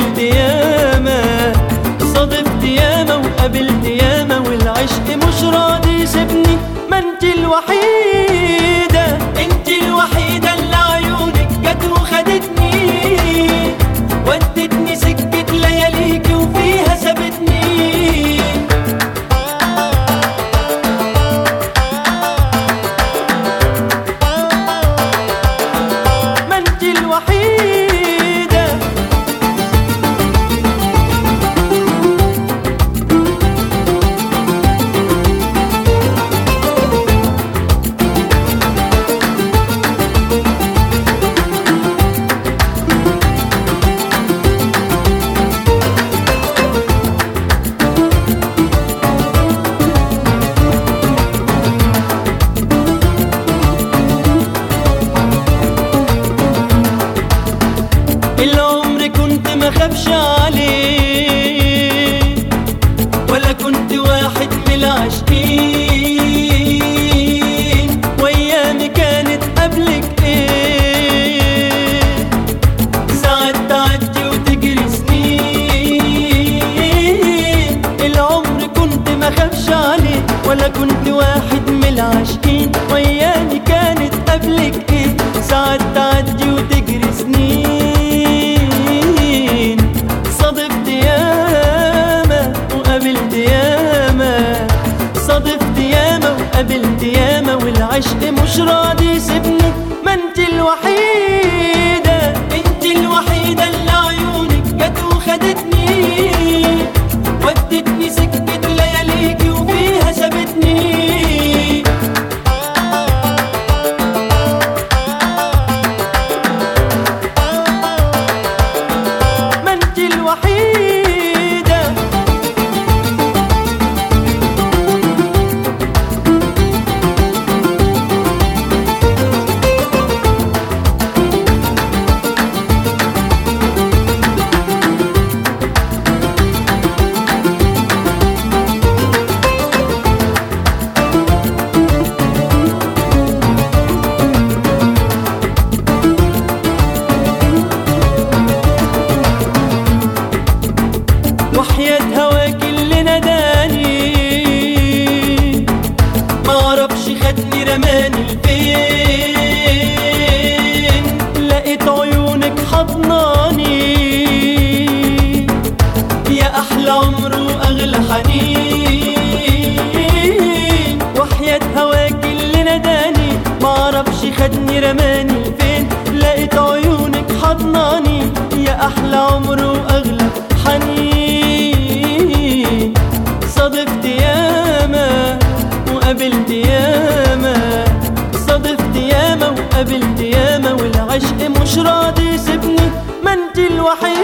وقابلت ياما صادفت ياما وقابلت ياما والعشق مش راضي يسيبني ما انت الوحيدة انت الوحيدة اللي عيونك جت وخدتني ودتني سكة لياليكي وفيها سابتني ما انت الوحيدة العمر كنت ما خافش عليه ولا كنت واحد من العاشقين وايامي كانت قبلك ايه ساعات تعدي وتجري سنين العمر كنت ما خافش عليه ولا كنت واحد من العاشقين وايامي كانت قبلك ايه ساعات تعدي وتجري سنين صادفت ياما وقابلت ياما صادفت ياما وقابلت ياما والعشق مش راضي يسيبني ما انت الوحيدة انت الوحيدة اللي عيونك جت وخدتني ودتني سكة لياليكي وفيها سابتني ما انت الوحيدة وحياة هواك اللي ناداني ما اعرفش خدني رماني لفين لقيت عيونك حضناني يا احلى عمر واغلى حنين وحياة هواك اللي ناداني ما اعرفش خدني رماني لفين لقيت عيونك حضناني يا احلى عمر واغلى حنين صادفت ياما وقابلت ياما صادفت ياما وقابلت ياما والعشق مش راضي يسيبني ما انت الوحيدة